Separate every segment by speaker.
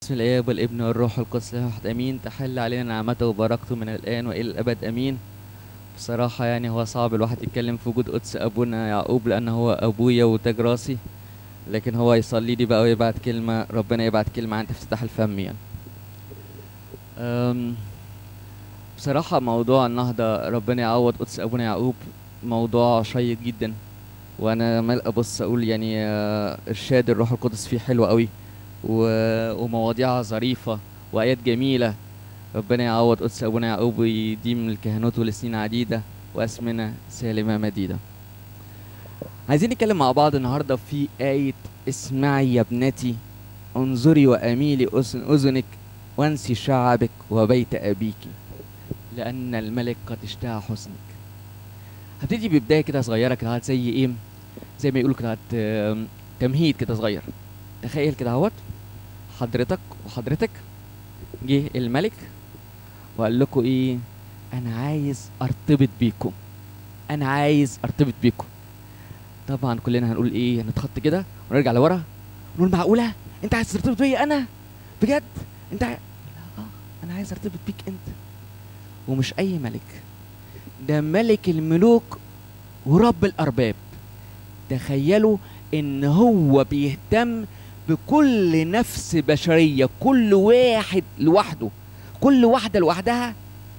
Speaker 1: بسم الآب والابن والروح القدس له واحد امين تحل علينا نعمته وبركته من الان والى الابد امين بصراحة يعني هو صعب الواحد يتكلم في وجود قدس ابونا يعقوب لان هو ابويا وتاج راسي لكن هو يصلي لي بقى ويبعت كلمة ربنا يبعت كلمة عند افتتاح الفم يعني أم، بصراحة موضوع النهضة ربنا يعوض قدس ابونا يعقوب موضوع شيق جدا وانا عمال ابص اقول يعني آه، ارشاد الروح القدس فيه حلو قوي و- ومواضيعها ظريفة وآيات جميلة ربنا يعوض قدس أبونا يعقوب ويديم الكهنوت لسنين عديدة وأسمنة سالمة مديدة عايزين نتكلم مع بعض النهاردة في آية اسمعي يا ابنتي انظري وأميلي أذن أذنك وانسي شعبك وبيت أبيك لأن الملك قد اشتهى حسنك هبتدي ببداية كده صغيرة كده زي إيه زي ما يقولوا كده آم، تمهيد كده صغير تخيل كده اهوت حضرتك وحضرتك جه الملك وقال لكم ايه انا عايز ارتبط بيكم انا عايز ارتبط بيكم طبعا كلنا هنقول ايه هنتخط كده ونرجع لورا نقول معقوله انت عايز ترتبط بيا انا بجد انت عاي... لا اه انا عايز ارتبط بيك انت ومش اي ملك ده ملك الملوك ورب الارباب تخيلوا ان هو بيهتم بكل نفس بشريه كل واحد لوحده كل واحده لوحدها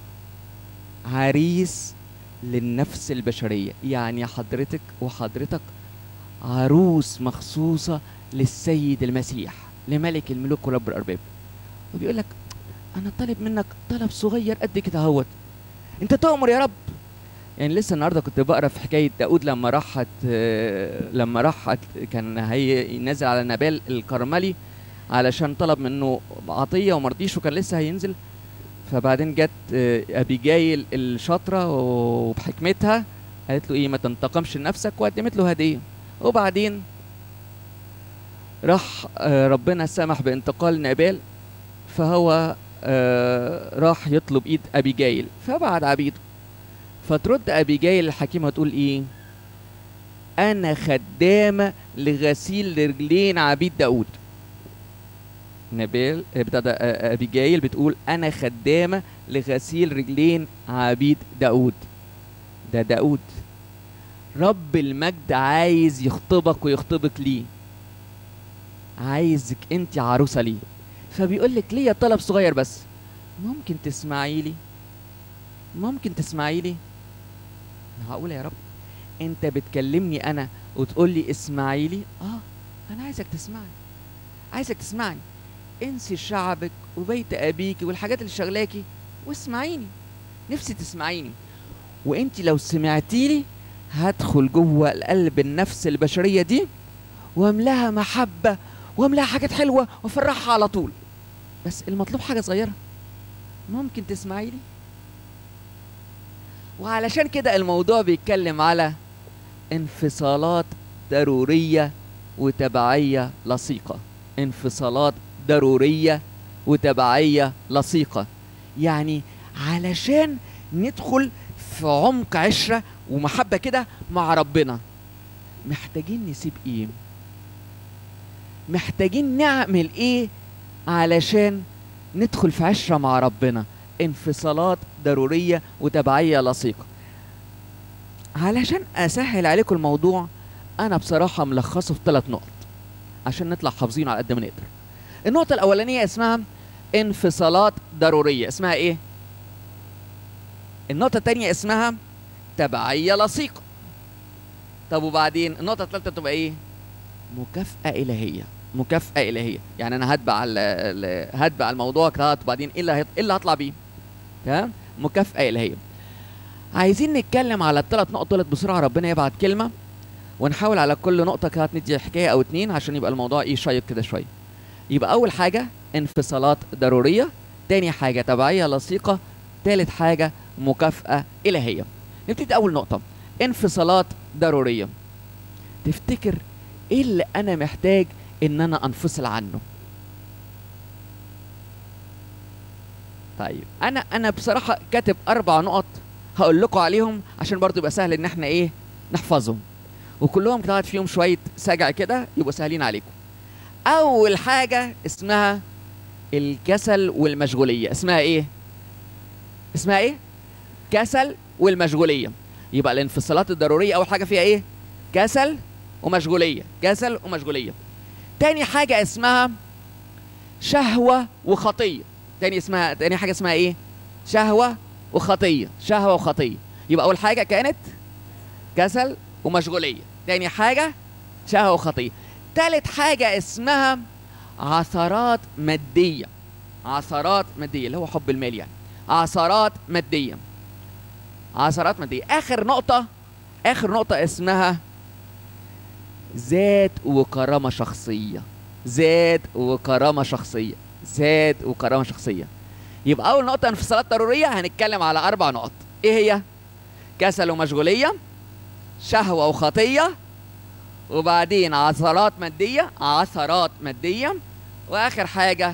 Speaker 1: عريس للنفس البشريه يعني حضرتك وحضرتك عروس مخصوصه للسيد المسيح لملك الملوك ورب الارباب وبيقول لك انا طالب منك طلب صغير قد كده اهوت انت تؤمر يا رب يعني لسه النهارده كنت بقرا في حكايه داود لما راحت آه، لما راحت كان هي نازل على نبال الكرملي علشان طلب منه عطيه ومرضيش وكان لسه هينزل فبعدين جت آه، ابيجايل الشاطره وبحكمتها قالت له ايه ما تنتقمش لنفسك وقدمت له هديه وبعدين راح آه، ربنا سمح بانتقال نبال فهو آه، راح يطلب ايد ابيجايل فبعد عبيده فترد ابيجايل الحكيمه تقول ايه انا خدامه لغسيل رجلين عبيد داود نبيل آه، بتاع ده آه، ابيجايل بتقول انا خدامه لغسيل رجلين عبيد داود ده داود رب المجد عايز يخطبك ويخطبك ليه عايزك انت عروسه ليه فبيقول لك ليا طلب صغير بس ممكن تسمعي لي ممكن تسمعي لي معقوله يا رب انت بتكلمني انا وتقول لي اسمعي لي اه انا عايزك تسمعني عايزك تسمعني انسي شعبك وبيت ابيك والحاجات اللي شغلاكي واسمعيني نفسي تسمعيني وانت لو سمعتي لي هدخل جوه القلب النفس البشريه دي واملاها محبه واملاها حاجات حلوه وافرحها على طول بس المطلوب حاجه صغيره ممكن تسمعي لي وعلشان كده الموضوع بيتكلم على انفصالات ضرورية وتبعية لصيقة انفصالات ضرورية وتبعية لصيقة يعني علشان ندخل في عمق عشرة ومحبة كده مع ربنا محتاجين نسيب ايه محتاجين نعمل ايه علشان ندخل في عشرة مع ربنا انفصالات ضرورية وتبعية لصيقة علشان أسهل عليكم الموضوع أنا بصراحة ملخصه في ثلاث نقط عشان نطلع حافظينه على قد ما نقدر النقطة الأولانية اسمها انفصالات ضرورية اسمها إيه؟ النقطة الثانية اسمها تبعية لصيقة طب وبعدين النقطة الثالثة تبقى إيه؟ مكافأة إلهية مكافأة إلهية يعني أنا هتبع ال- ال- هتبع الموضوع كده وبعدين إيه اللي هيط- إيه اللي هطلع بيه؟ تمام؟ مكافأة إلهية عايزين نتكلم على الثلاث نقط دولت بسرعة ربنا يبعت كلمة ونحاول على كل نقطة كده ندي حكاية أو اتنين عشان يبقى الموضوع إيه شيق كده شوية يبقى أول حاجة انفصالات ضرورية تاني حاجة تبعية لصيقة تالت حاجة مكافأة إلهية نبتدي أول نقطة انفصالات ضرورية تفتكر إيه اللي أنا محتاج إن أنا أنفصل عنه طيب أنا أنا بصراحة كاتب أربع نقط هقول لكم عليهم عشان برضو يبقى سهل إن إحنا إيه نحفظهم وكلهم طلعت فيهم شوية سجع كده يبقوا سهلين عليكم أول حاجة اسمها الكسل والمشغوليه اسمها ايه اسمها ايه كسل والمشغوليه يبقى الانفصالات الضروريه اول حاجه فيها ايه كسل ومشغوليه كسل ومشغوليه تاني حاجه اسمها شهوه وخطيه تاني اسمها تاني حاجه اسمها ايه شهوه وخطيه شهوه وخطيه يبقى اول حاجه كانت كسل ومشغوليه تاني حاجه شهوه وخطيه تالت حاجه اسمها عثرات ماديه عثرات ماديه اللي هو حب المال يعني عثرات ماديه عثرات ماديه اخر نقطه اخر نقطه اسمها ذات وكرامه شخصيه ذات وكرامه شخصيه ذات وكرامه شخصيه يبقى اول نقطه انفصالات ضروريه هنتكلم على اربع نقط ايه هي كسل ومشغوليه شهوه وخطيه وبعدين عثرات ماديه عثرات ماديه واخر حاجه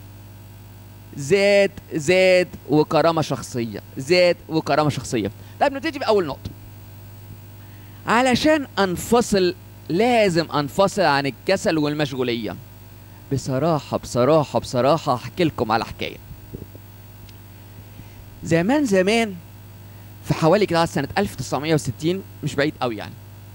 Speaker 1: ذات ذات وكرامه شخصيه ذات وكرامه شخصيه طيب نبتدي باول نقطه علشان انفصل لازم انفصل عن الكسل والمشغوليه بصراحه بصراحه بصراحه احكي لكم على حكايه زمان زمان في حوالي كده سنه 1960 مش بعيد قوي يعني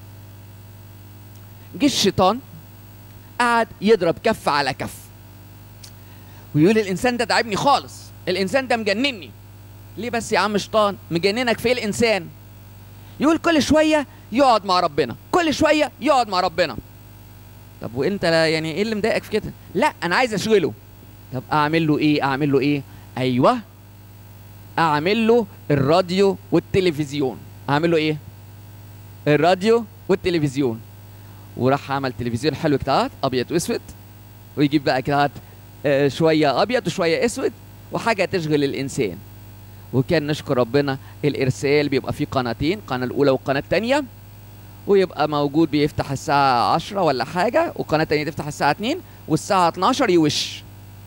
Speaker 1: جه الشيطان قعد يضرب كف على كف ويقول الانسان ده تعبني خالص الانسان ده مجنني ليه بس يا عم شيطان مجننك في إيه الانسان يقول كل شويه يقعد مع ربنا كل شويه يقعد مع ربنا طب وانت لا- يعني ايه اللي مضايقك في كده لا انا عايز اشغله طب اعمل له ايه اعمل له ايه ايوه اعمل له الراديو والتلفزيون اعمل له ايه الراديو والتلفزيون وراح عمل تلفزيون حلو كده ابيض واسود ويجيب بقى كده آه، شويه ابيض وشويه اسود وحاجه تشغل الانسان وكان نشكر ربنا الارسال بيبقى فيه قناتين قناه الاولى والقناه الثانيه ويبقى موجود بيفتح الساعه 10 ولا حاجه والقناه الثانيه تفتح الساعه 2 والساعه 12 يوش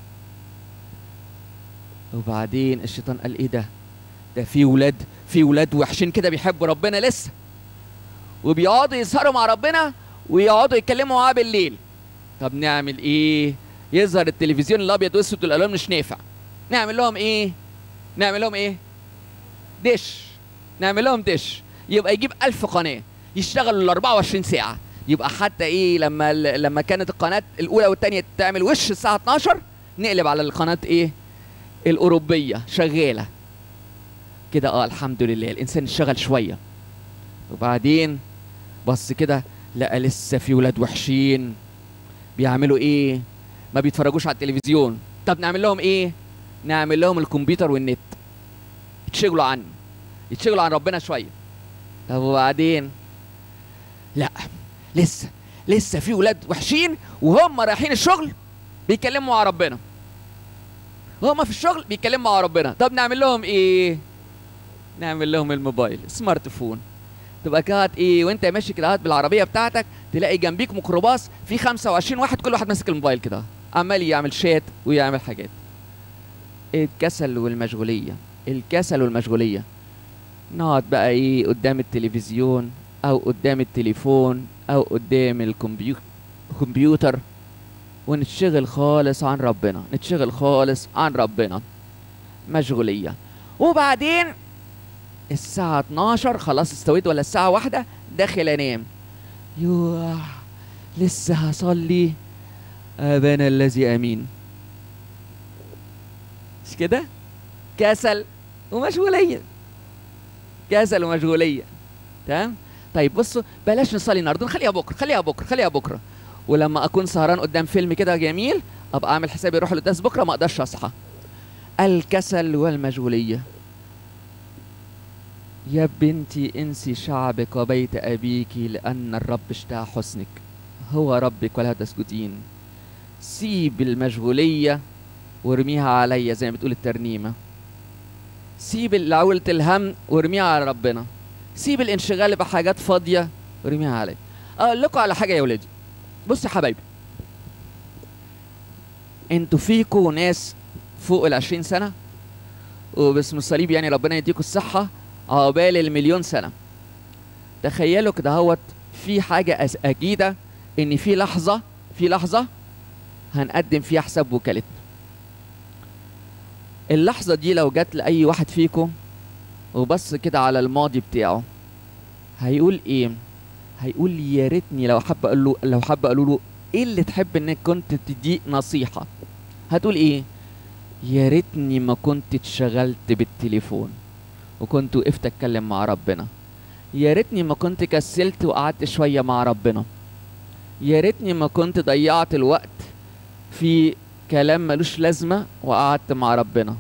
Speaker 1: وبعدين الشيطان قال ايه ده ده في ولاد في ولاد وحشين كده بيحبوا ربنا لسه وبيقعدوا يسهروا مع ربنا ويقعدوا يتكلموا معاه بالليل طب نعمل ايه يظهر التلفزيون الابيض واسود والالوان مش نافع نعمل لهم ايه نعمل لهم ايه دش نعمل لهم دش يبقى يجيب ألف قناة يشتغلوا ال 24 ساعة يبقى حتى ايه لما ال- لما كانت القناة الأولى والثانية تعمل وش الساعة 12 نقلب على القناة ايه الأوروبية شغالة كده اه الحمد لله الإنسان اشتغل شوية وبعدين بص كده لقى لسه في ولاد وحشين بيعملوا ايه ما بيتفرجوش على التلفزيون طب نعمل لهم ايه نعمل لهم الكمبيوتر والنت يتشغلوا عنه يتشغلوا عن ربنا شويه طب وبعدين لا لسه لسه في ولاد وحشين وهم رايحين الشغل بيتكلموا مع ربنا هم في الشغل بيتكلموا مع ربنا طب نعمل لهم ايه نعمل لهم الموبايل سمارت فون تبقى كده ايه وانت ماشي كده بالعربيه بتاعتك تلاقي جنبيك ميكروباص في 25 واحد كل واحد ماسك الموبايل كده عمال يعمل شات ويعمل حاجات الكسل والمشغوليه الكسل والمشغوليه نقعد بقى ايه قدام التلفزيون او قدام التليفون او قدام الكمبيوتر كمبيوتر ونتشغل خالص عن ربنا نتشغل خالص عن ربنا مشغوليه وبعدين الساعة 12 خلاص استويت ولا الساعة واحدة داخل انام يوه لسه هصلي ابانا الذي امين مش كده كسل ومشغولية كسل ومشغولية تمام طيب بصوا بلاش نصلي النهارده نخليها بكره خليها بكره خليها بكره ولما اكون سهران قدام فيلم كده جميل ابقى اعمل حسابي اروح القداس بكره ما اقدرش اصحى الكسل والمشغوليه يا بنتي انسي شعبك وبيت ابيك لان الرب اشتهى حسنك هو ربك ولا تسجدين سيب المشغوليه وارميها عليا زي ما بتقول الترنيمه سيب عولة الهم وارميها على ربنا سيب الانشغال بحاجات فاضيه وارميها عليا اقول لكم على حاجه يا ولادي بصوا يا حبايبي انتوا فيكوا ناس فوق ال 20 سنه وباسم الصليب يعني ربنا يديكوا الصحه عقبال المليون سنه تخيلوا كده هوت في حاجه أس- اكيده ان في لحظه في لحظه هنقدم فيها حساب وكالتنا اللحظة دي لو جت لأي واحد فيكم وبص كده على الماضي بتاعه هيقول ايه هيقول يا ريتني لو حب اقول له لو حب اقول له ايه اللي تحب انك كنت تديه نصيحة هتقول ايه يا ريتني ما كنت اتشغلت بالتليفون وكنت وقفت اتكلم مع ربنا يا ريتني ما كنت كسلت وقعدت شوية مع ربنا يا ريتني ما كنت ضيعت الوقت في كلام ملوش لازمة وقعدت مع ربنا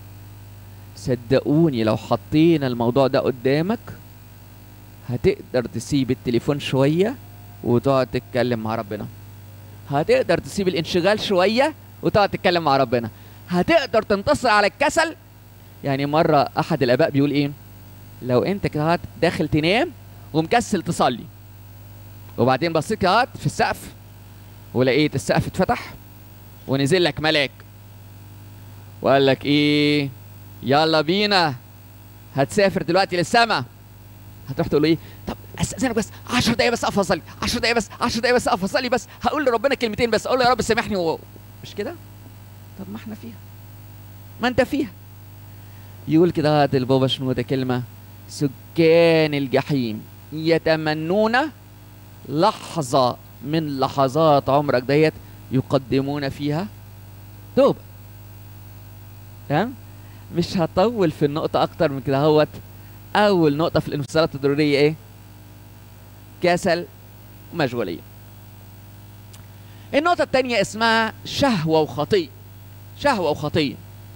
Speaker 1: صدقوني لو حطينا الموضوع ده قدامك هتقدر تسيب التليفون شوية وتقعد تتكلم مع ربنا هتقدر تسيب الانشغال شوية وتقعد تتكلم مع ربنا هتقدر تنتصر على الكسل يعني مرة أحد الآباء بيقول إيه لو أنت كده داخل تنام ومكسل تصلي وبعدين بصيت كده في السقف ولقيت السقف اتفتح ونزل لك ملاك وقال لك ايه يلا بينا هتسافر دلوقتي للسما هتروح تقول له ايه طب استاذنك بس 10 دقايق بس اقف اصلي 10 دقايق بس 10 دقايق بس اقف اصلي بس هقول لربنا كلمتين بس اقول له يا رب سامحني و... مش كده طب ما احنا فيها ما انت فيها يقول كده هات البابا شنودة كلمة سكان الجحيم يتمنون لحظة من لحظات عمرك ديت يقدمون فيها توبة تمام مش هطول في النقطة أكتر من كده هوت أول نقطة في الانفصالات الضرورية إيه؟ كسل ومشغولية النقطة التانية اسمها شهوة وخطية شهوة وخطية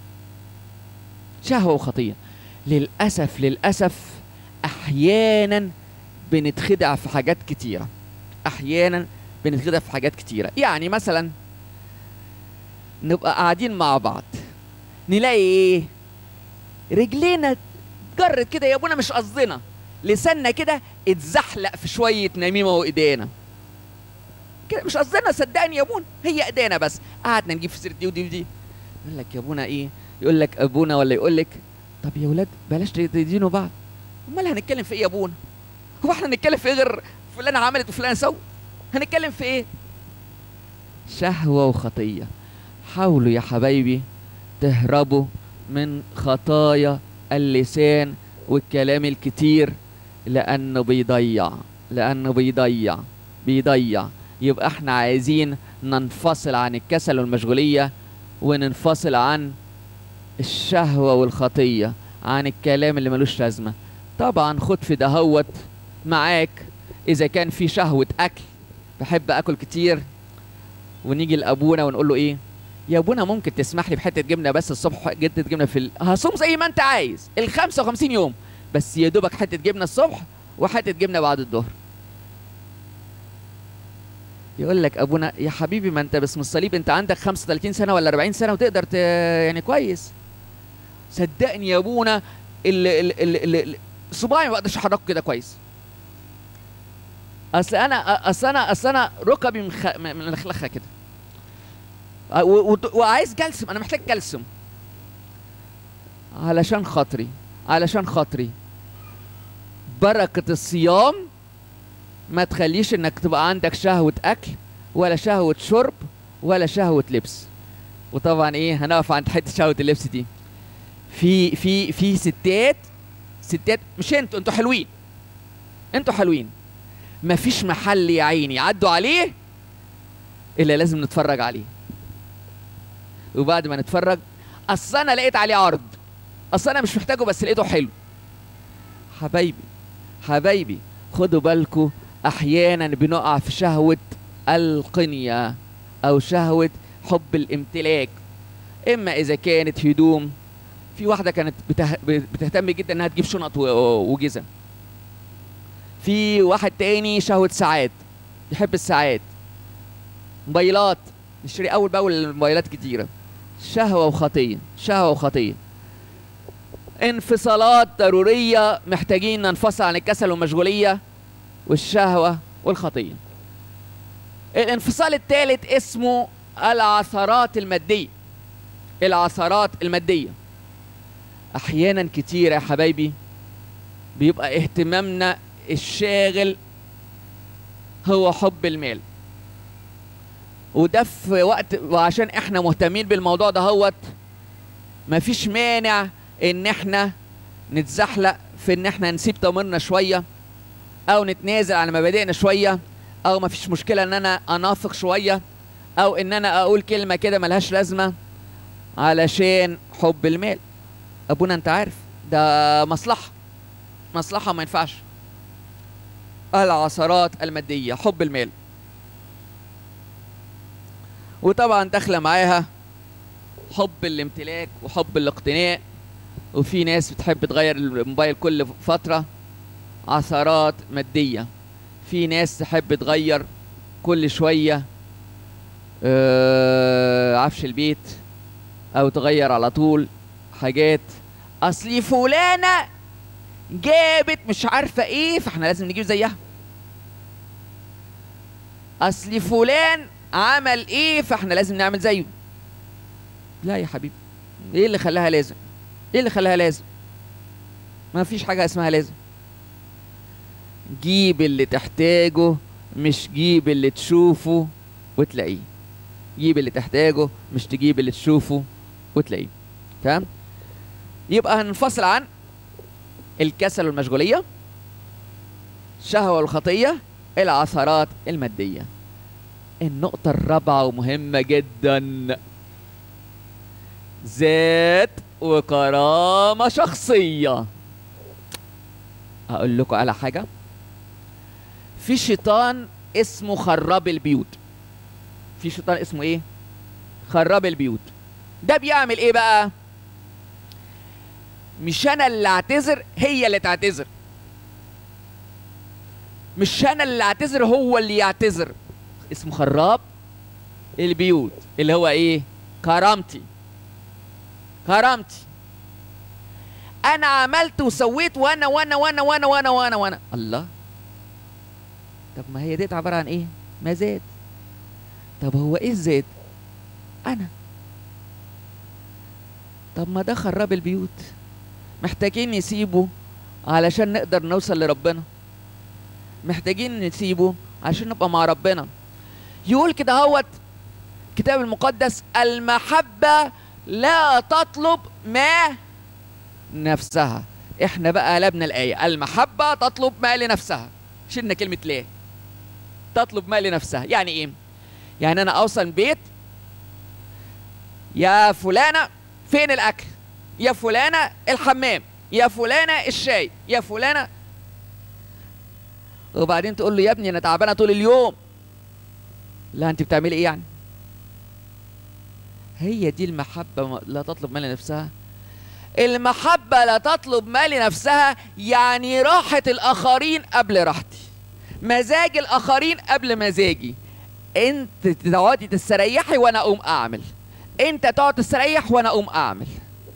Speaker 1: شهوة وخطية للأسف للأسف أحيانا بنتخدع في حاجات كتيرة أحيانا بنتخدع في حاجات كتيرة يعني مثلا نبقى قاعدين مع بعض نلاقي ايه رجلينا جرت كده يا ابونا مش قصدنا لساننا كده اتزحلق في شوية نميمة وايدينا كده مش قصدنا صدقني يا ابونا هي ايدينا بس قعدنا نجيب في سيرة دي ودي ودي يقول لك يا ابونا ايه يقول لك ابونا ولا يقول لك طب يا ولاد بلاش تدينوا بعض امال هنتكلم في ايه يا ابونا هو احنا هنتكلم في ايه غير فلان عملت وفلان سوى هنتكلم في ايه شهوة وخطية حاولوا يا حبايبي تهربوا من خطايا اللسان والكلام الكتير لأنه بيضيع لأنه بيضيع بيضيع يبقى احنا عايزين ننفصل عن الكسل والمشغولية وننفصل عن الشهوة والخطية عن الكلام اللي ملوش لازمة طبعا خد في دهوت معاك إذا كان في شهوة أكل بحب أكل كتير ونيجي لأبونا ونقول له إيه يا ابونا ممكن تسمح لي بحته جبنه بس الصبح حته جبنه في ال... هصوم زي ما انت عايز ال 55 يوم بس يا دوبك حته جبنه الصبح وحته جبنه بعد الظهر يقول لك ابونا يا حبيبي ما انت باسم الصليب انت عندك 35 سنه ولا 40 سنه وتقدر ت... يعني كويس صدقني يا ابونا ال ال ال ال صباعي ما بقدرش احركه كده كويس اصل انا اصل انا اصل انا ركبي مخ... ملخلخه كده و- و- وعايز كالسيوم انا محتاج كالسيوم علشان خاطري علشان خاطري بركة الصيام ما تخليش انك تبقى عندك شهوة اكل ولا شهوة شرب ولا شهوة لبس وطبعا ايه هنقف عند حتة شهوة اللبس دي في في في ستات ستات مش انتوا انتوا حلوين انتوا حلوين مفيش محل يا عيني عدوا عليه الا لازم نتفرج عليه وبعد ما نتفرج اصل انا لقيت عليه عرض اصل انا مش محتاجه بس لقيته حلو حبايبي حبايبي خدوا بالكم احيانا بنقع في شهوه القنيه او شهوه حب الامتلاك اما اذا كانت هدوم في واحده كانت بته... بتهتم جدا انها تجيب شنط و- وجزم في واحد تاني شهوه ساعات يحب الساعات موبايلات نشتري اول باول موبايلات كتيره شهوه وخطيه شهوه وخطيه انفصالات ضروريه محتاجين ننفصل عن الكسل والمشغوليه والشهوه والخطيه الانفصال الثالث اسمه العثرات الماديه العثرات الماديه احيانا كتير يا حبايبي بيبقى اهتمامنا الشاغل هو حب المال وده في وقت وعشان احنا مهتمين بالموضوع ده هوت مفيش مانع ان احنا نتزحلق في ان احنا نسيب ضميرنا شويه او نتنازل على مبادئنا شويه او مفيش مشكله ان انا انافق شويه او ان انا اقول كلمه كده ملهاش لازمه علشان حب المال ابونا انت عارف ده مصلحه مصلحه ما ينفعش العثرات الماديه حب المال وطبعا داخله معاها حب الامتلاك وحب الاقتناء وفي ناس بتحب تغير الموبايل كل فتره عثرات ماديه في ناس تحب تغير كل شويه آه، عفش البيت او تغير على طول حاجات اصلي فلانه جابت مش عارفه ايه فاحنا لازم نجيب زيها اصلي فلان عمل ايه فاحنا لازم نعمل زيه لا يا حبيبي ايه اللي خلاها لازم ايه اللي خلاها لازم ما فيش حاجه اسمها لازم جيب اللي تحتاجه مش جيب اللي تشوفه وتلاقيه جيب اللي تحتاجه مش تجيب اللي تشوفه وتلاقيه تمام يبقى هننفصل عن الكسل والمشغولية الشهوة والخطية العثرات المادية النقطة الرابعة ومهمة جدا ذات وكرامة شخصية أقول لكم على حاجة في شيطان اسمه خراب البيوت في شيطان اسمه ايه خراب البيوت ده بيعمل ايه بقى مش انا اللي اعتذر هي اللي تعتذر مش انا اللي اعتذر هو اللي يعتذر اسمه خراب البيوت اللي هو ايه كرامتي كرامتي انا عملت وسويت وانا وانا وانا وانا وانا وانا وانا الله طب ما هي ديت عباره عن ايه ما زاد طب هو ايه الزاد انا طب ما ده خراب البيوت محتاجين نسيبه علشان نقدر نوصل لربنا محتاجين نسيبه عشان نبقى مع ربنا يقول كده هوت الكتاب المقدس المحبة لا تطلب ما نفسها احنا بقى قلبنا الآية المحبة تطلب ما لنفسها شلنا كلمة لا تطلب ما لنفسها يعني ايه يعني انا اوصل بيت يا فلانة فين الاكل يا فلانة الحمام يا فلانة الشاي يا فلانة وبعدين تقول له يا ابني انا تعبانه طول اليوم لا انت بتعملي ايه يعني هي دي المحبه لا تطلب ما لنفسها المحبه لا تطلب ما لنفسها يعني راحه الاخرين قبل راحتي مزاج الاخرين قبل مزاجي انت تقعدي تستريحي وانا اقوم اعمل انت تقعد تستريح وانا اقوم اعمل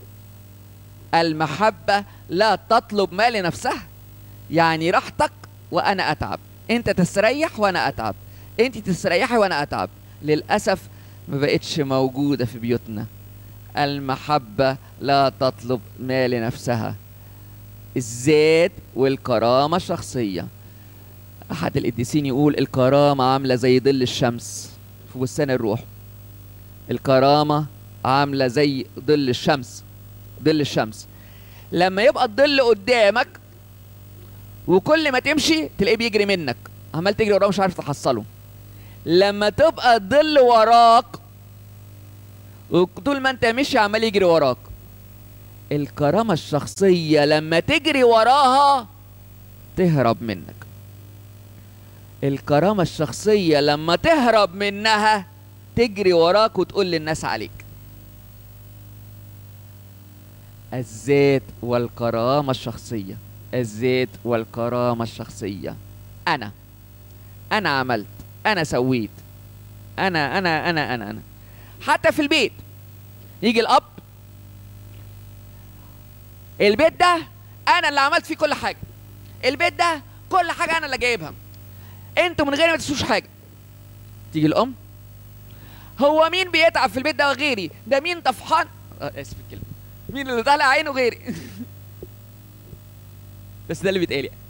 Speaker 1: المحبه لا تطلب ما لنفسها يعني راحتك وانا اتعب انت تستريح وانا اتعب انت تستريحي وانا اتعب للاسف ما بقتش موجوده في بيوتنا المحبه لا تطلب ما لنفسها الذات والكرامه الشخصيه احد القديسين يقول الكرامه عامله زي ظل الشمس في بستان الروح الكرامه عامله زي ظل الشمس ظل الشمس لما يبقى الظل قدامك وكل ما تمشي تلاقيه بيجري منك عمال تجري وراه مش عارف تحصله لما تبقى الظل وراك وطول ما انت ماشي عمال يجري وراك الكرامة الشخصية لما تجري وراها تهرب منك الكرامة الشخصية لما تهرب منها تجري وراك وتقول للناس عليك الذات والكرامة الشخصية الذات والكرامة الشخصية أنا أنا عملت أنا سويت أنا أنا أنا أنا أنا حتى في البيت يجي الأب البيت ده أنا اللي عملت فيه كل حاجة البيت ده كل حاجة أنا اللي جايبها أنتوا من غيري ما تسوش حاجة تيجي الأم هو مين بيتعب في البيت ده غيري ده مين طفحان آه اسف الكلمة مين اللي طالع عينه غيري بس ده اللي بيتقال يعني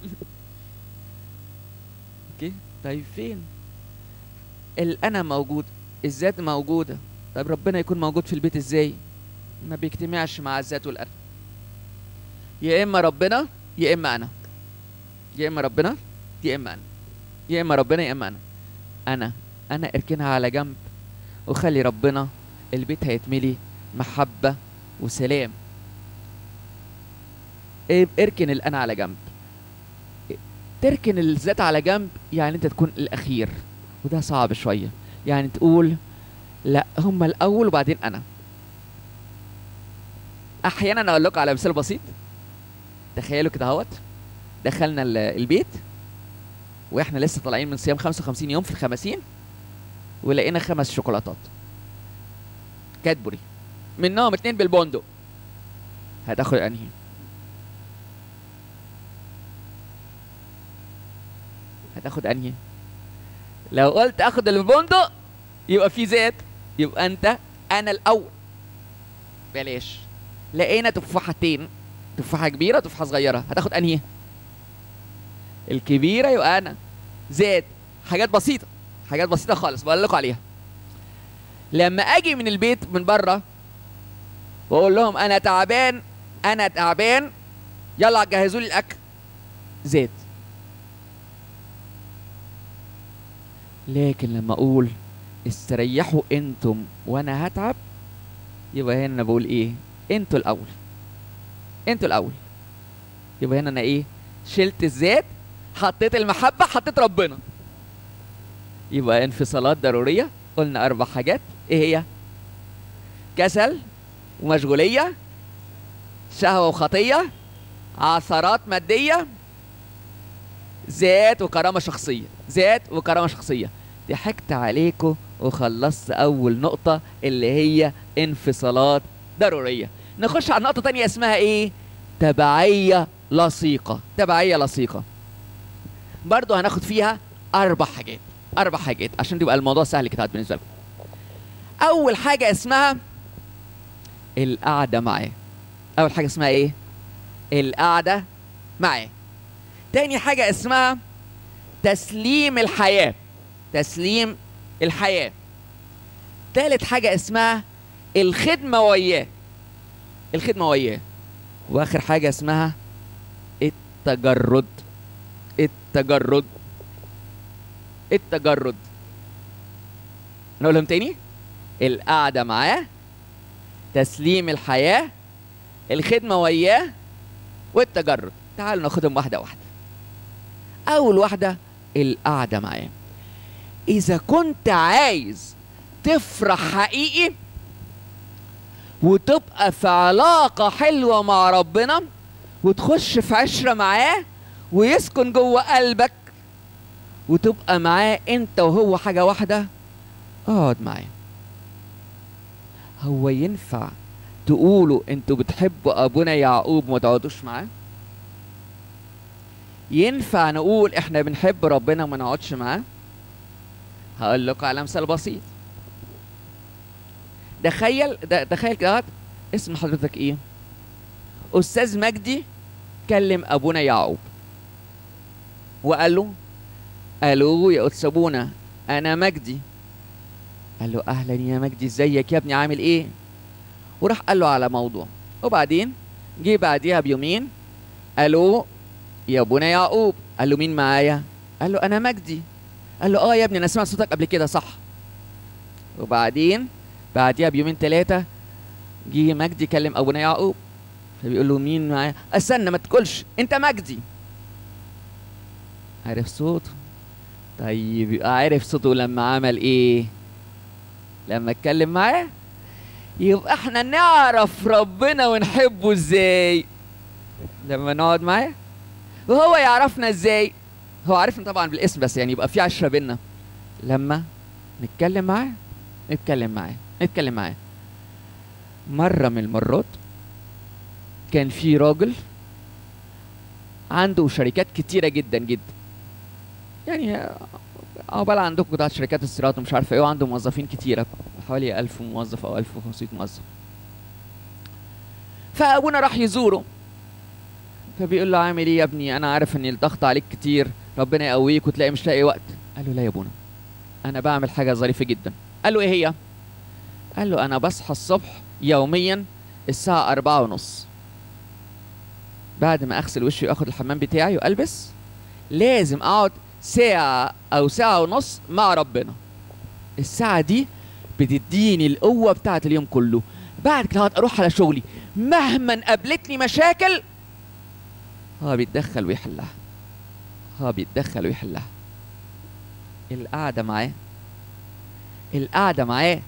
Speaker 1: اوكي طيب فين الانا موجود الذات موجوده طيب ربنا يكون موجود في البيت ازاي ما بيجتمعش مع الذات والانا يا اما ربنا يا اما انا يا اما ربنا يا اما انا يا اما ربنا يا اما انا انا انا اركنها على جنب وخلي ربنا البيت هيتملي محبة وسلام إيه، اركن الانا على جنب تركن الذات على جنب يعني انت تكون الاخير وده صعب شوية يعني تقول لا هم الاول وبعدين انا احيانا اقول لكم على مثال بسيط تخيلوا كده اهوت دخلنا ال- البيت واحنا لسه طالعين من صيام 55 يوم في الخمسين ولقينا خمس شوكولاتات كادبوري منهم اتنين بالبندق هتاخد انهي هتاخد انهي لو قلت اخد البندق يبقى في زيت يبقى انت انا الاول بلاش لقينا تفاحتين تفاحه كبيره وتفاحه صغيره هتاخد انهي الكبيره يبقى انا زيت حاجات بسيطه حاجات بسيطه خالص بقول لكم عليها لما اجي من البيت من بره واقول لهم انا تعبان انا تعبان يلا جهزوا لي الاكل زيت لكن لما اقول استريحوا انتم وانا هتعب يبقى هنا انا بقول ايه انتوا الاول انتوا الاول يبقى هنا انا ايه شلت الزيت حطيت المحبه حطيت ربنا يبقى انفصالات ضروريه قلنا اربع حاجات ايه هي كسل ومشغوليه شهوه وخطيه عثرات ماديه ذات وكرامه شخصيه ذات وكرامه شخصيه ضحكت عليكم وخلصت اول نقطه اللي هي انفصالات ضروريه نخش على نقطه تانية اسمها ايه تبعيه لصيقه تبعيه لصيقه برضو هناخد فيها اربع حاجات اربع حاجات عشان تبقى الموضوع سهل كده بالنسبه لكم اول حاجه اسمها القعده معاه اول حاجه اسمها ايه القعده معاه تاني حاجه اسمها تسليم الحياه تسليم الحياه تالت حاجه اسمها الخدمه وياه الخدمه وياه واخر حاجه اسمها التجرد التجرد التجرد نقولهم تاني القعدة معاه تسليم الحياة الخدمة وياه والتجرد تعالوا ناخدهم واحدة واحدة أول واحدة القعدة معاه إذا كنت عايز تفرح حقيقي وتبقى في علاقة حلوة مع ربنا وتخش في عشرة معاه ويسكن جوه قلبك وتبقى معاه انت وهو حاجة واحدة اقعد معاه هو ينفع تقولوا انتوا بتحبوا ابونا يعقوب وما تقعدوش معاه ينفع نقول احنا بنحب ربنا وما نقعدش معاه هقول لكم على مثال بسيط تخيل ده تخيل كده اسم حضرتك ايه استاذ مجدي كلم ابونا يعقوب وقال له الو يا قدس ابونا انا مجدي قال له اهلا يا مجدي ازيك يا ابني عامل ايه وراح قال له على موضوع وبعدين جه بعديها بيومين الو يا ابونا يعقوب قال له مين معايا قال له انا مجدي قال له اه يا ابني انا سمعت صوتك قبل كده صح وبعدين بعديها بيومين ثلاثه جه مجدي كلم ابونا يعقوب فبيقول له مين معايا استنى ما تقولش انت مجدي عرف صوته طيب يبقى عرف صوته لما عمل ايه لما اتكلم معاه يبقى احنا نعرف ربنا ونحبه ازاي لما نقعد معاه وهو يعرفنا ازاي هو عارفنا طبعا بالاسم بس يعني يبقى في عشرة بينا لما نتكلم معاه نتكلم معاه نتكلم معاه مرة من المرات كان في راجل عنده شركات كتيرة جدا جدا يعني عقبال عندكم بتاعت شركات الصيانات ومش عارف ايه وعنده موظفين كتيرة حوالي 1000 موظف او 1500 موظف فابونا راح يزوره فبيقول له عامل ايه يا ابني انا عارف ان الضغط عليك كتير ربنا يقويك وتلاقي مش لاقي وقت قال له لا يا ابونا انا بعمل حاجه ظريفه جدا قال له ايه هي قال له انا بصحى الصبح يوميا الساعة أربعة ونص بعد ما أغسل وشي وآخد الحمام بتاعي وألبس لازم أقعد ساعة أو ساعة ونص مع ربنا الساعة دي بتديني القوة بتاعت اليوم كله بعد كده أروح على شغلي مهما قابلتني مشاكل هو بيتدخل ويحلها هو بيتدخل ويحلها القعدة معاه القعدة معاه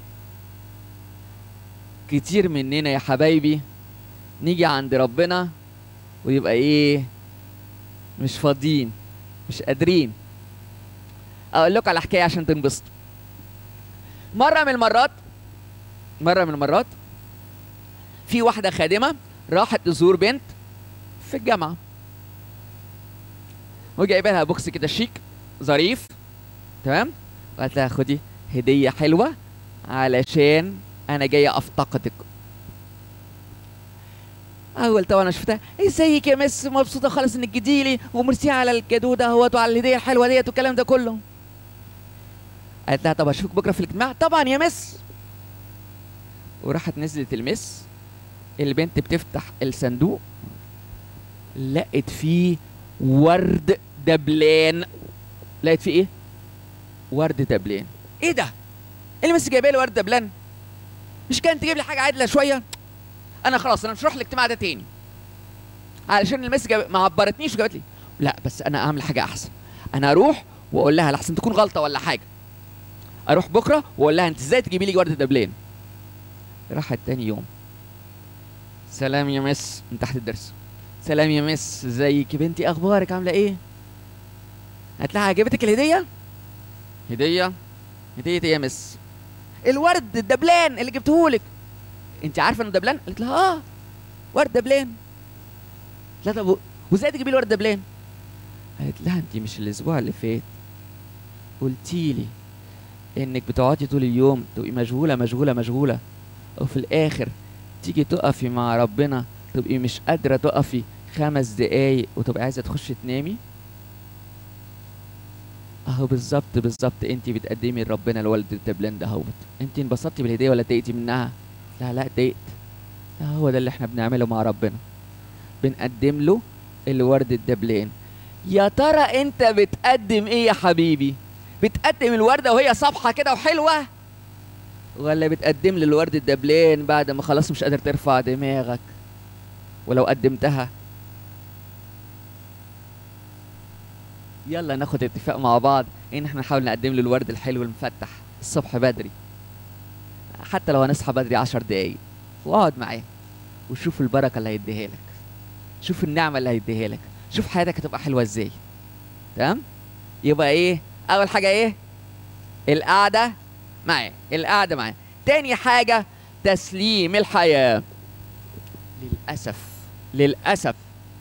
Speaker 1: كتير مننا يا حبايبي نيجي عند ربنا ويبقى ايه مش فاضيين مش قادرين اقول لكم على حكايه عشان تنبسطوا مره من المرات مره من المرات في واحده خادمه راحت تزور بنت في الجامعه وجايبه لها بوكس كده شيك ظريف تمام وقالت لها خدي هديه حلوه علشان انا جايه افتقدك اول طبعا انا شفتها ازيك يا مس مبسوطه خالص انك جيتي لي وميرسي على الكادو ده اهوت وعلى الهديه الحلوه ديت والكلام ده كله قالت لها طب اشوفك بكره في الاجتماع طبعا يا مس وراحت نزلت المس البنت بتفتح الصندوق لقت فيه ورد دبلان لقيت فيه ايه ورد دبلان ايه ده ايه اللي مس جايبه لي ورد دبلان مش كان تجيب لي حاجه عادله شويه انا خلاص انا مش هروح الاجتماع ده تاني علشان المس جاب... ما عبرتنيش وجابت لي لا بس انا اعمل حاجه احسن انا اروح واقول لها لحسن تكون غلطه ولا حاجه اروح بكره واقول لها انت ازاي تجيبي لي ورده دبلان راحت تاني يوم سلام يا مس من تحت الدرس سلام يا مس ازيك يا بنتي اخبارك عامله ايه قالت لها عجبتك الهديه هديه هديه ايه يا مس الورد الدبلان اللي جبتهولك انت عارفه انه دبلان قالت لها اه ورد دبلان لا طب وازاي تجيبي لي ورد دبلان قالت لها انت مش الاسبوع اللي فات قلتي لي انك بتقعدي طول اليوم تبقي مشغوله مشغوله مشغوله وفي الاخر تيجي تقفي مع ربنا تبقي مش قادره تقفي خمس دقايق وتبقي عايزه تخشي تنامي اهو بالظبط بالظبط انت بتقدمي لربنا الولد الدبلان ده اهوت انت انبسطتي بالهديه ولا اتضايقتي منها لا لا اتضايقت لا هو ده اللي احنا بنعمله مع ربنا بنقدم له الورد الدبلان يا ترى انت بتقدم ايه يا حبيبي بتقدم الورده وهي صبحه كده وحلوه ولا بتقدم لي الورد الدبلان بعد ما خلاص مش قادر ترفع دماغك ولو قدمتها يلا ناخد اتفاق مع بعض ان احنا نحاول نقدم له الورد الحلو المفتح الصبح بدري حتى لو هنصحى بدري عشر دقايق واقعد معاه وشوف البركه اللي هيديها لك شوف النعمه اللي هيديها لك شوف حياتك هتبقى حلوه ازاي تمام يبقى ايه اول حاجه ايه القعده معاه القعده معاه تاني حاجه تسليم الحياه للاسف للاسف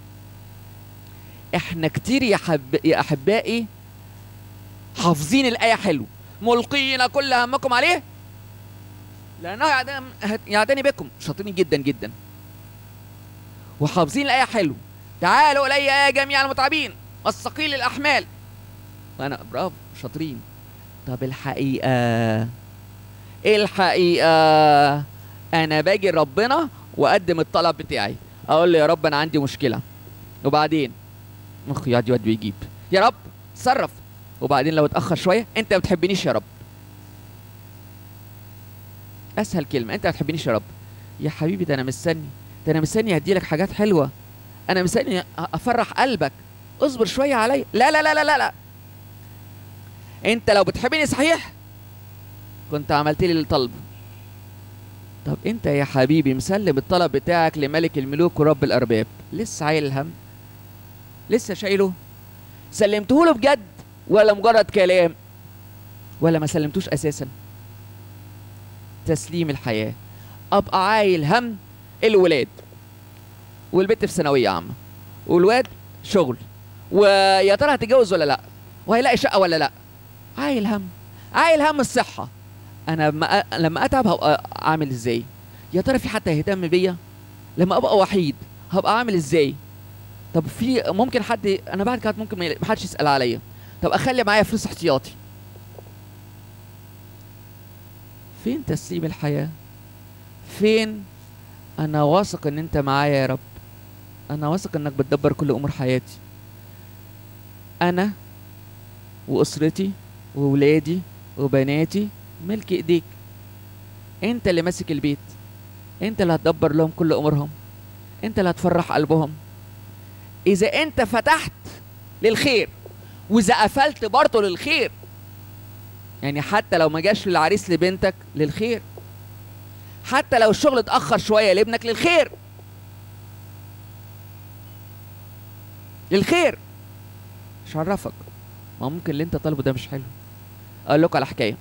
Speaker 1: احنا كتير يا, حب... يا احبائي حافظين الايه حلو ملقين كل همكم عليه لانه يعدم يعتني بكم شاطرين جدا جدا وحافظين الايه حلو تعالوا الي يا جميع المتعبين والثقيل الاحمال وانا برافو شاطرين طب الحقيقه الحقيقه انا باجي ربنا واقدم الطلب بتاعي اقول له يا رب انا عندي مشكله وبعدين مخ يقعد يود ويجيب يا رب تصرف وبعدين لو اتاخر شويه انت ما بتحبنيش يا رب اسهل كلمه انت ما بتحبنيش يا رب يا حبيبي ده انا مستني ده انا مستني هدي لك حاجات حلوه انا مستني افرح قلبك اصبر شويه عليا لا لا لا لا لا لا انت لو بتحبني صحيح كنت عملت لي الطلب طب انت يا حبيبي مسلم الطلب بتاعك لملك الملوك ورب الارباب لسه عايل الهم لسه شايله سلمته له بجد ولا مجرد كلام ولا ما سلمتوش اساسا تسليم الحياه ابقى عايل هم الولاد والبنت في ثانويه عامه والواد شغل ويا ترى هتتجوز ولا لا وهيلاقي شقه ولا لا عايل هم عايل هم الصحه انا لما لما اتعب هبقى عامل ازاي يا ترى في حد هيهتم بيا لما ابقى وحيد هبقى عامل ازاي طب في ممكن حد انا بعد كده ممكن ما حدش يسال عليا طب اخلي معايا فلوس احتياطي فين تسليم الحياه فين انا واثق ان انت معايا يا رب انا واثق انك بتدبر كل امور حياتي انا واسرتي وولادي وبناتي ملك ايديك انت اللي ماسك البيت انت اللي هتدبر لهم كل امورهم انت اللي هتفرح قلبهم اذا انت فتحت للخير واذا قفلت برضه للخير يعني حتى لو ما جاش للعريس لبنتك للخير حتى لو الشغل اتاخر شويه لابنك للخير للخير مش عرفك ما ممكن اللي انت طالبه ده مش حلو اقول لكم على حكايه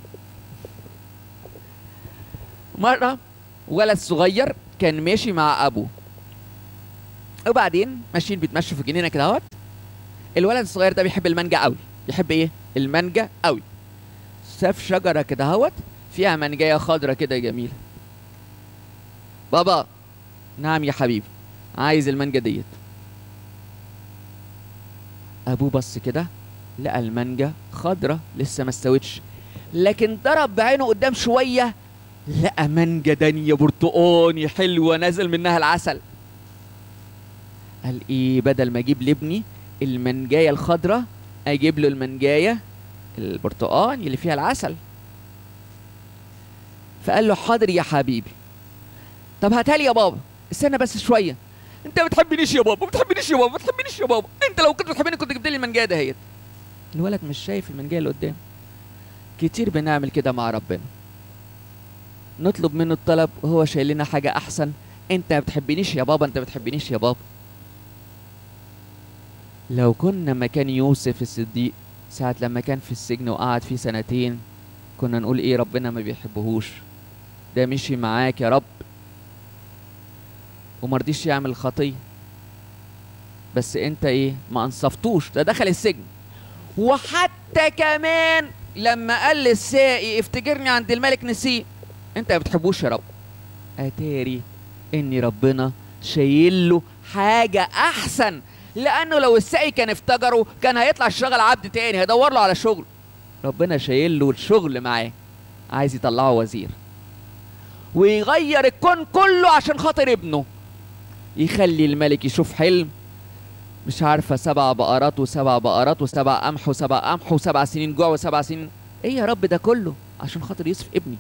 Speaker 1: مره ولد صغير كان ماشي مع ابوه وبعدين ماشيين بيتمشوا في جنينه كده اهوت الولد الصغير ده بيحب المانجا قوي يحب ايه المانجا قوي شاف شجره كده اهوت فيها منجايه خضرة كده جميله بابا نعم يا حبيبي عايز المانجا ديت ابوه بص كده لقى المانجا خضرة لسه ما استوتش لكن ضرب بعينه قدام شويه لقى مانجا دانية برتقاني حلوة نازل منها العسل قال ايه بدل ما اجيب لابني المنجاية الخضراء اجيب له المنجاية البرتقاني اللي فيها العسل فقال له حاضر يا حبيبي طب هاتها لي يا بابا استنى بس شوية انت ما بتحبنيش يا بابا ما بتحبنيش يا بابا ما بتحبنيش يا بابا انت لو كنت بتحبني كنت جبت لي المنجاية دهيت الولد مش شايف المنجاية اللي قدام كتير بنعمل كده مع ربنا نطلب منه الطلب وهو شايل لنا حاجة أحسن أنت ما بتحبنيش يا بابا أنت ما بتحبنيش يا بابا لو كنا مكان يوسف الصديق ساعة لما كان في السجن وقعد فيه سنتين كنا نقول إيه ربنا ما بيحبهوش ده مشي معاك يا رب ومرضيش يعمل خطية بس أنت إيه ما أنصفتوش ده دخل السجن وحتى كمان لما قال للساقي افتكرني عند الملك نسيه انت ما بتحبوش يا رب اتاري ان ربنا شايل له حاجه احسن لانه لو الساقي كان افتجره كان هيطلع يشتغل عبد تاني هيدور له على شغل ربنا شايل له الشغل معاه عايز يطلعه وزير ويغير الكون كله عشان خاطر ابنه يخلي الملك يشوف حلم مش عارفه سبع بقرات وسبع بقرات وسبع قمح وسبع قمح وسبع سنين جوع وسبع سنين ايه يا رب ده كله عشان خاطر يوسف ابني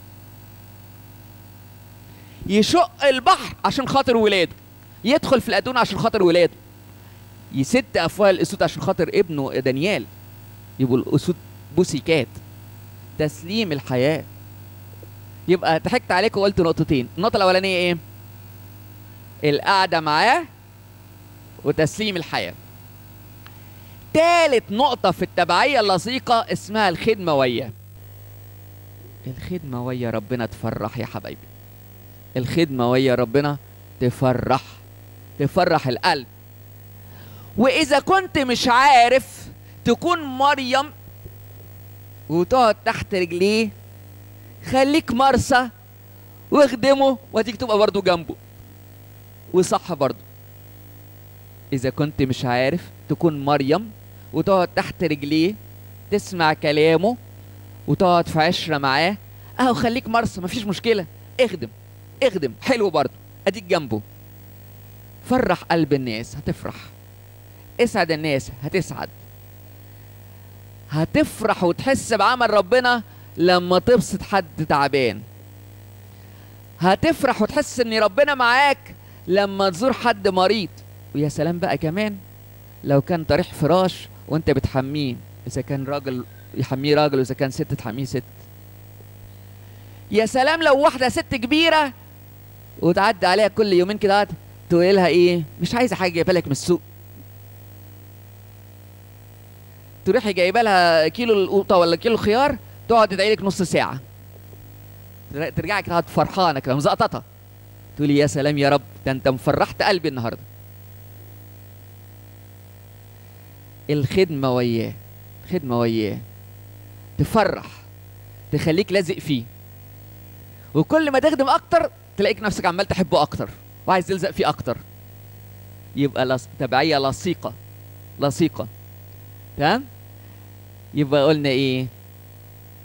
Speaker 1: يشق البحر عشان خاطر ولاده يدخل في الأدون عشان خاطر ولاده يسد أفواه الأسود عشان خاطر ابنه دانيال يبقوا الأسود بوسيكات تسليم الحياة يبقى ضحكت عليك وقلت نقطتين النقطة الأولانية إيه؟ القعدة معاه وتسليم الحياة تالت نقطة في التبعية اللصيقة اسمها الخدمة وياه الخدمة ويا ربنا تفرح يا حبايبي الخدمة ويا ربنا تفرح تفرح القلب وإذا كنت مش عارف تكون مريم وتقعد تحت رجليه خليك مرسى واخدمه وهتيجي تبقى برضه جنبه وصح برضه إذا كنت مش عارف تكون مريم وتقعد تحت رجليه تسمع كلامه وتقعد في عشرة معاه أهو خليك مرسى مفيش مشكلة اخدم اخدم حلو برضه اديك جنبه فرح قلب الناس هتفرح اسعد الناس هتسعد هتفرح وتحس بعمل ربنا لما تبسط حد تعبان هتفرح وتحس ان ربنا معاك لما تزور حد مريض ويا سلام بقى كمان لو كان طريح فراش وانت بتحميه اذا كان راجل يحميه راجل واذا كان ست تحميه ست يا سلام لو واحده ست كبيره وتعدي عليها كل يومين كده تقول لها ايه مش عايزه حاجه جايبه لك من السوق تروحي جايبه لها كيلو القوطه ولا كيلو خيار تقعد تدعي لك نص ساعه ترجعي كده فرحانه كده مزقططه تقولي يا سلام يا رب ده انت مفرحت قلبي النهارده الخدمه وياه الخدمه وياه تفرح تخليك لازق فيه وكل ما تخدم اكتر تلاقيك نفسك عمال تحبه اكتر وعايز تلزق فيه اكتر يبقى لص... تبعيه لصيقه لصيقه تمام يبقى قلنا ايه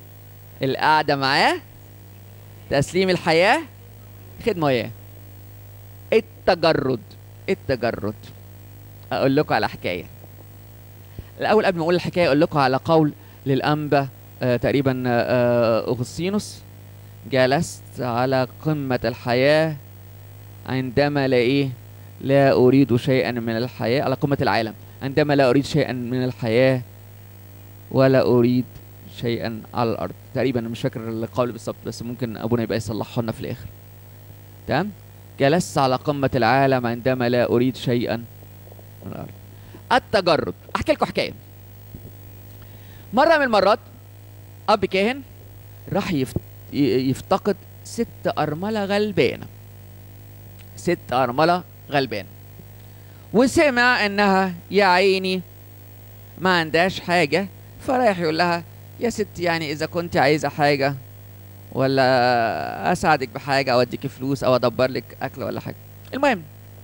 Speaker 1: القعده معاه تسليم الحياه خدمه وياه التجرد التجرد اقول لكم على حكايه الاول قبل ما اقول الحكايه اقول لكم على قول للانبا آه تقريبا آه اغسطينوس جلست على قمه الحياه عندما لا ايه لا اريد شيئا من الحياه على قمه العالم عندما لا اريد شيئا من الحياه ولا اريد شيئا على الارض تقريبا أنا مش فاكر القول بالظبط بس ممكن ابونا يبقى يصلحه لنا في الاخر تمام جلست على قمة العالم عندما لا أريد شيئا من الأرض التجرد أحكي لكم حكاية مرة من المرات أب كاهن راح يفت... ي- يفتقد ست أرملة غلبانة ست أرملة غلبانة وسمع إنها يا عيني ما عندهاش حاجة فرايح يقول لها يا ست يعني إذا كنت عايزة حاجة ولا اساعدك بحاجه او اديك فلوس او ادبر لك اكل ولا حاجه المهم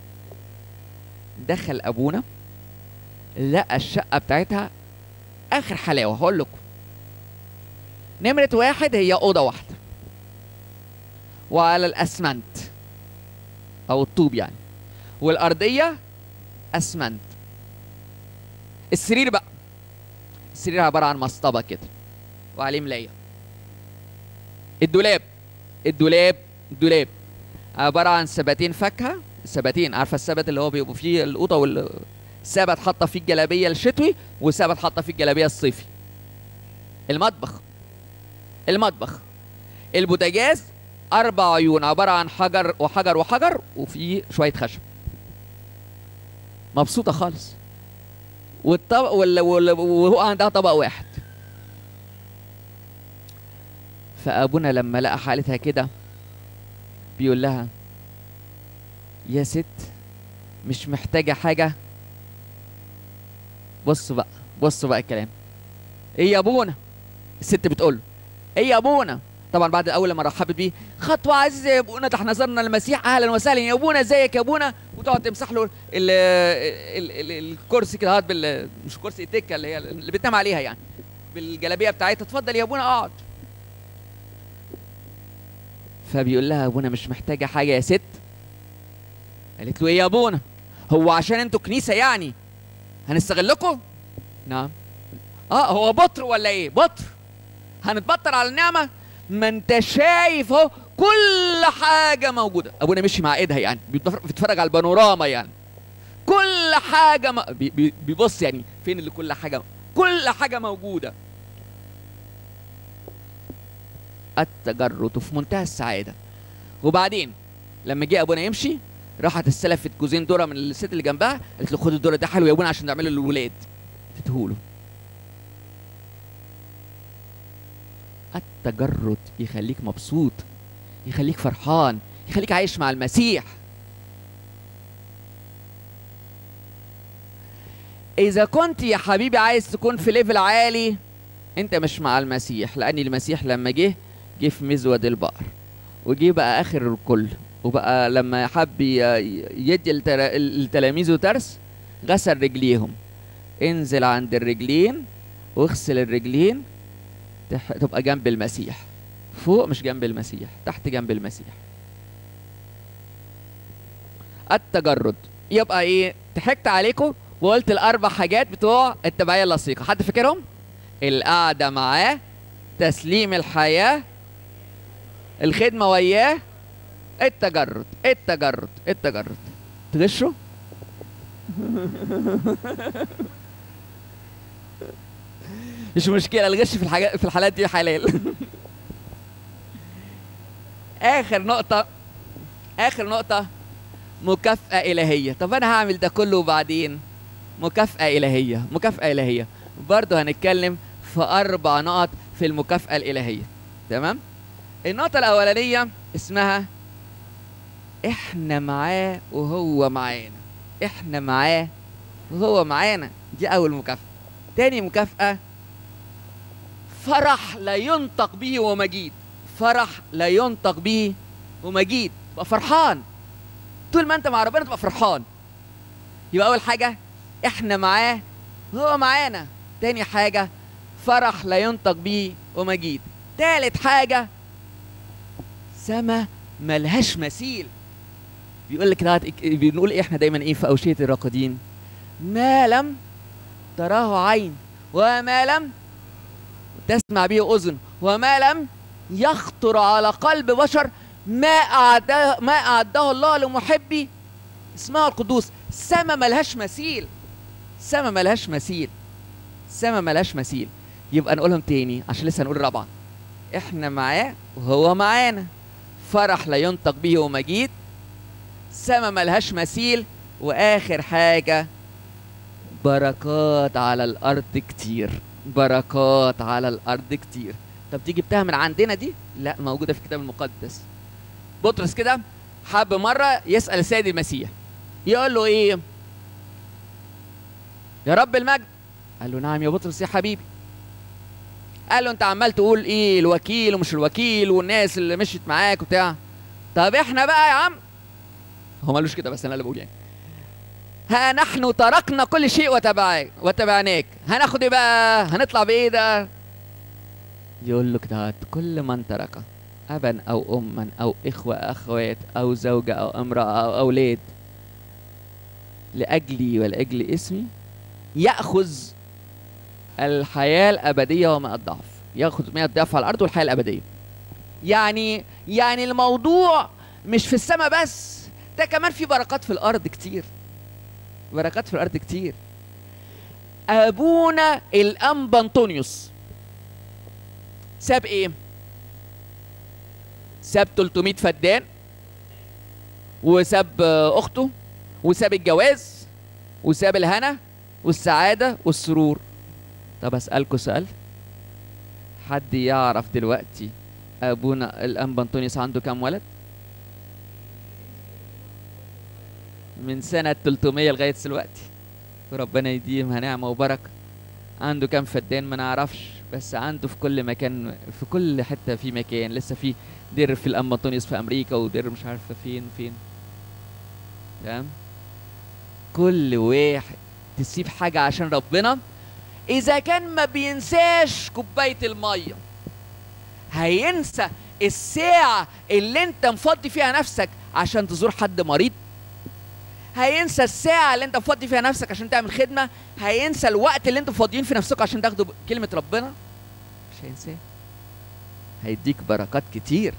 Speaker 1: دخل ابونا لقى الشقه بتاعتها اخر حلاوه هقول لكم نمره واحد هي اوضه واحده وعلى الاسمنت او الطوب يعني والارضيه اسمنت السرير بقى السرير عباره عن مصطبه كده وعليه ملايه الدولاب الدولاب الدولاب عبارة عن سبتين فاكهة سبتين عارفة السبت اللي هو بيبقوا فيه القوطة وال سبت حاطة فيه الجلابية الشتوي وسبت حاطة فيه الجلابية الصيفي المطبخ المطبخ البوتاجاز أربع عيون عبارة عن حجر وحجر وحجر وفيه شوية خشب مبسوطة خالص والطبق وال... وال... وهو عندها طبق واحد فابونا لما لقى حالتها كده بيقول لها يا ست مش محتاجة حاجة بص بقى بص بقى الكلام ايه يا ابونا الست بتقول له ايه يا ابونا طبعا بعد اول لما رحبت بيه خطوه عزيزه يا ابونا ده احنا زرنا المسيح اهلا وسهلا يا ابونا ازيك يا ابونا وتقعد تمسح له ال ال ال الكرسي كده هات بال مش كرسي التكه اللي هي اللي بتنام عليها يعني بالجلابيه بتاعتها اتفضل يا ابونا اقعد فبيقول لها ابونا مش محتاجه حاجه يا ست قالت له ايه يا ابونا هو عشان انتوا كنيسه يعني هنستغلكم نعم اه هو بطر ولا ايه بطر هنتبطر على النعمه ما انت شايف اهو كل حاجه موجوده ابونا مشي مع ايدها يعني بيتفرج بيتفرج على البانوراما يعني كل حاجه م... بي... بي... بيبص يعني فين اللي كل حاجه كل حاجه موجوده التجرد في منتهى السعاده وبعدين لما جه ابونا يمشي راحت استلفت جوزين ذره من الست اللي جنبها قالت له خد الذره ده حلو يا ابونا عشان نعمله للولاد تديهوله التجرد يخليك مبسوط يخليك فرحان يخليك عايش مع المسيح اذا كنت يا حبيبي عايز تكون في ليفل عالي انت مش مع المسيح لان المسيح لما جه جه في مزود البقر وجه بقى اخر الكل وبقى لما حب ي- يدي التر- لتلاميذه ترس غسل رجليهم انزل عند الرجلين واغسل الرجلين تح- تبقى جنب المسيح فوق مش جنب المسيح تحت جنب المسيح التجرد يبقى ايه ضحكت عليكم وقلت الاربع حاجات بتوع التبعيه اللصيقه حد فاكرهم القعده معاه تسليم الحياه الخدمه وياه التجرد التجرد التجرد تغشوا مش مشكله الغش في الحاجات في الحالات دي حلال اخر نقطه اخر نقطه مكافاه الهيه طب انا هعمل ده كله وبعدين مكافاه الهيه مكافاه الهيه برضه هنتكلم في اربع نقط في المكافاه الالهيه تمام النقطه الاولانيه اسمها احنا معاه وهو معانا احنا معاه وهو معانا دي اول مكافاه تاني مكافاه فرح لا ينطق به ومجيد فرح لا ينطق به ومجيد تبقى فرحان طول ما انت مع ربنا تبقى فرحان يبقى اول حاجه احنا معاه وهو معانا تاني حاجه فرح لا ينطق به ومجيد تالت حاجه سما ملهاش مثيل بيقول لك ده بنقول ايه احنا دايما ايه في اوشيه الراقدين ما لم تراه عين وما لم تسمع به اذن وما لم يخطر على قلب بشر ما اعده ما اعده الله لمحبي اسمها القدوس سما ملهاش مثيل سما ملهاش مثيل سما ملهاش مثيل يبقى نقولهم تاني عشان لسه هنقول رابعه احنا معاه وهو معانا فرح لا ينطق به ومجيد سما ملهاش مثيل واخر حاجه بركات على الارض كتير بركات على الارض كتير طب دي جبتها من عندنا دي لا موجوده في الكتاب المقدس بطرس كده حب مره يسال السيد المسيح يقول له ايه يا رب المجد قال له نعم يا بطرس يا حبيبي قال له انت عمال تقول ايه الوكيل ومش الوكيل والناس اللي مشيت معاك وبتاع طب احنا بقى يا عم هو مالوش كده بس انا اللي بقول يعني ها نحن تركنا كل شيء وتبعك وتبعناك هناخد ايه بقى هنطلع بايه ده يقول له كده كل من ترك ابا او اما او اخوه اخوات او زوجه او امراه او اولاد لاجلي ولاجل اسمي ياخذ الحياه الابديه وما الضعف ياخذ 100 ضعف على الارض والحياه الابديه يعني يعني الموضوع مش في السماء بس ده كمان في بركات في الارض كتير بركات في الارض كتير ابونا الانبا انطونيوس ساب ايه ساب 300 فدان وساب اخته وساب الجواز وساب الهنا والسعاده والسرور طب اسالكوا سؤال حد يعرف دلوقتي ابونا الانبا انطونيوس عنده كام ولد من سنة 300 لغاية دلوقتي وربنا يديمها نعمة وبركة عنده كام فدان ما نعرفش بس عنده في كل مكان في كل حتة في مكان لسه في دير في الأنبا أنطونيوس في أمريكا ودير مش عارفة فين فين تمام كل واحد تسيب حاجة عشان ربنا إذا كان ما بينساش كوباية المية هينسى الساعة اللي أنت مفضي فيها نفسك عشان تزور حد مريض هينسى الساعة اللي انت مفضي فيها نفسك عشان تعمل خدمة هينسى الوقت اللي انتوا فاضيين في نفسكم عشان تاخدوا كلمة ربنا مش هينساه هيديك بركات كتير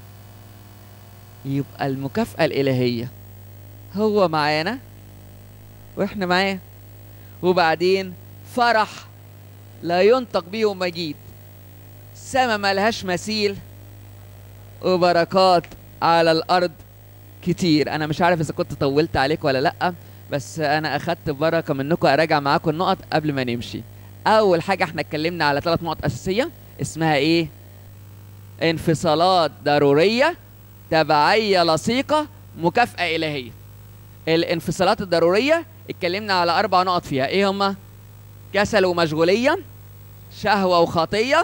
Speaker 1: يبقى المكافأة الإلهية هو معانا واحنا معاه وبعدين فرح لا ينطق به مجيد سما ملهاش مثيل وبركات على الأرض كتير انا مش عارف اذا كنت طولت عليك ولا لا بس انا اخدت بركه منكم اراجع معاكم النقط قبل ما نمشي اول حاجه احنا اتكلمنا على ثلاث نقط اساسيه اسمها ايه انفصالات ضروريه تبعيه لصيقه مكافاه الهيه الانفصالات الضروريه اتكلمنا على اربع نقط فيها ايه هما كسل ومشغوليه شهوه وخطيه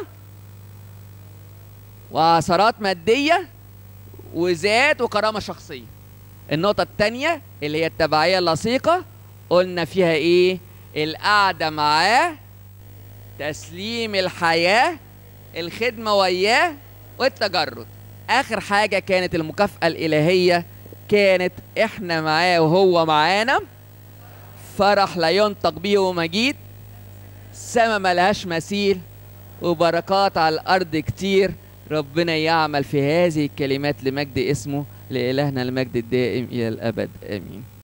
Speaker 1: وعثرات ماديه وذات وكرامه شخصيه النقطه الثانيه اللي هي التبعيه اللصيقه قلنا فيها ايه القعده معاه تسليم الحياه الخدمه وياه والتجرد اخر حاجه كانت المكافاه الالهيه كانت احنا معاه وهو معانا فرح لا ينطق به مجيد سما ملهاش مثيل وبركات على الارض كتير ربنا يعمل في هذه الكلمات لمجد اسمه لإلهنا المجد الدائم إلى الأبد آمين